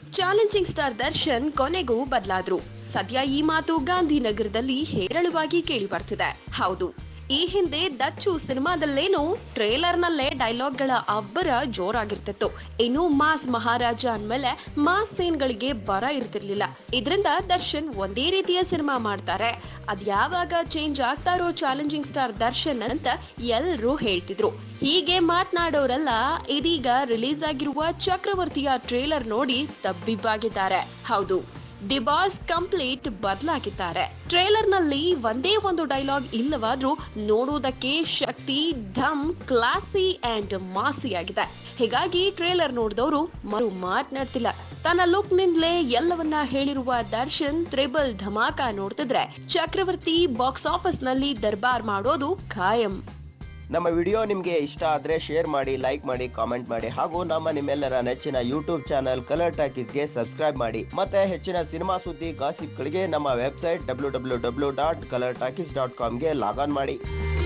challenging star Darshan ಕೊನೆಗೂ ಬದಲಾದ್ರು ಸದ್ಯ ಈ ಮಾತು ಗಾಂಧಿನಗರದಲ್ಲಿ ಹೇರಳವಾಗಿ ಕೇಳಿ ಬರ್ತಿದೆ ಹೌದು ಈ ಹಿಂದೆ ದಚ್ಚು ಸಿನಿಮಾದಲ್ಲೇನೋ ಟ್ರೇಲರ್ ನಲ್ಲೇ ಡೈಲಾಗ್ಗಳ ಅಬ್ಬರ ಜೋರಾಗಿರ್ತಿತ್ತು ಇನ್ನು ಮಾಸ್ ಮಹಾರಾಜ ಅಂದ್ಮೇಲೆ ಮಾಸ್ ಸೀನ್ಗಳಿಗೆ ಬರ ಇರ್ತಿರ್ಲಿಲ್ಲ ಇದರಿಂದ ದರ್ಶನ್ ಒಂದೇ ರೀತಿಯ ಸಿನಿಮಾ ಮಾಡ್ತಾರೆ ಅದ್ ಯಾವಾಗ ಚೇಂಜ್ ಆಗ್ತಾರೋ ಚಾಲೆಂಜಿಂಗ್ ಸ್ಟಾರ್ ದರ್ಶನ್ ಅಂತ ಎಲ್ರೂ ಹೇಳ್ತಿದ್ರು ಹೀಗೆ ಮಾತನಾಡೋರೆಲ್ಲ ಇದೀಗ ರಿಲೀಸ್ ಆಗಿರುವ ಚಕ್ರವರ್ತಿಯ ಟ್ರೇಲರ್ ನೋಡಿ ತಬ್ಬಿಬ್ಬಾಗಿದ್ದಾರೆ ಹೌದು ಡಿ ಬಾಸ್ ಕಂಪ್ಲೀಟ್ ಬದಲಾಗಿದ್ದಾರೆ ಟ್ರೇಲರ್ ನಲ್ಲಿ ಒಂದೇ ಒಂದು ಡೈಲಾಗ್ ಇಲ್ಲವಾದ್ರೂ ನೋಡುವುದಕ್ಕೆ ಶಕ್ತಿ ಧಮ್ ಕ್ಲಾಸಿ ಅಂಡ್ ಮಾಸಿ ಆಗಿದೆ ಹೀಗಾಗಿ ಟ್ರೇಲರ್ ನೋಡಿದವರು ಮರು ಮಾತನಾಡ್ತಿಲ್ಲ ತನ್ನ ಲುಕ್ ನಿಂದಲೇ ಎಲ್ಲವನ್ನ ಹೇಳಿರುವ ದರ್ಶನ್ ತ್ರಿಬಲ್ ಧಮಾಕ ನೋಡ್ತಿದ್ರೆ ಚಕ್ರವರ್ತಿ ಬಾಕ್ಸ್ ಆಫೀಸ್ ನಲ್ಲಿ ದರ್ಬಾರ್ ಮಾಡೋದು ಖಾಯಂ ನಮ್ಮ ವಿಡಿಯೋ ನಿಮಗೆ ಇಷ್ಟ ಆದರೆ ಶೇರ್ ಮಾಡಿ ಲೈಕ್ ಮಾಡಿ ಕಾಮೆಂಟ್ ಮಾಡಿ ಹಾಗೂ ನಮ್ಮ ನಿಮ್ಮೆಲ್ಲರ ನೆಚ್ಚಿನ ಯೂಟ್ಯೂಬ್ ಚಾನಲ್ ಕಲರ್ ಟಾಕೀಸ್ಗೆ ಸಬ್ಸ್ಕ್ರೈಬ್ ಮಾಡಿ ಮತ್ತೆ ಹೆಚ್ಚಿನ ಸಿನಿಮಾ ಸುದ್ದಿ ಗಾಸಿಪ್ಗಳಿಗೆ ನಮ್ಮ website W W W dot Colour Talkies dot ಕಾಮ್ಗೆ ಲಾಗ್ ಆನ್ ಮಾಡಿ